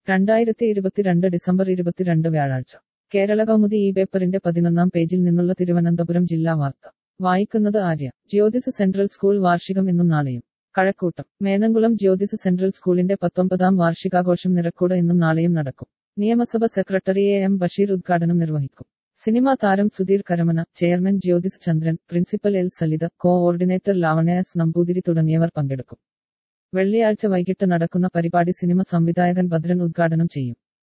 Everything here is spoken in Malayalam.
രണ്ടായിരത്തി ഇരുപത്തിരണ്ട് ഡിസംബർ ഇരുപത്തിരണ്ട് വ്യാഴാഴ്ച കേരള കൗമുദി ഈ പേപ്പറിന്റെ പതിനൊന്നാം പേജിൽ നിന്നുള്ള തിരുവനന്തപുരം ജില്ലാ വാർത്ത വായിക്കുന്നത് ആര്യ ജ്യോതിസ് സെൻട്രൽ സ്കൂൾ വാർഷികം ഇന്നും നാളെയും കഴക്കൂട്ടം മേനംകുളം ജ്യോതിസ് സെൻട്രൽ സ്കൂളിന്റെ പത്തൊമ്പതാം വാർഷികാഘോഷം നിറക്കൂട് ഇന്നും നാളെയും നടക്കും നിയമസഭ സെക്രട്ടറി എ എം ബഷീർ ഉദ്ഘാടനം നിർവഹിക്കും സിനിമാ താരം Sudheer Karamana chairman Jyothis Chandran principal L Salitha coordinator Lavanya S Namboothiri തുടങ്ങിയവർ പങ്കെടുക്കും വെള്ളിയാഴ്ച വൈകിട്ട് നടക്കുന്ന പരിപാടി സിനിമ സംവിധായകൻ ഭദ്രൻ ഉദ്ഘാടനം ചെയ്യും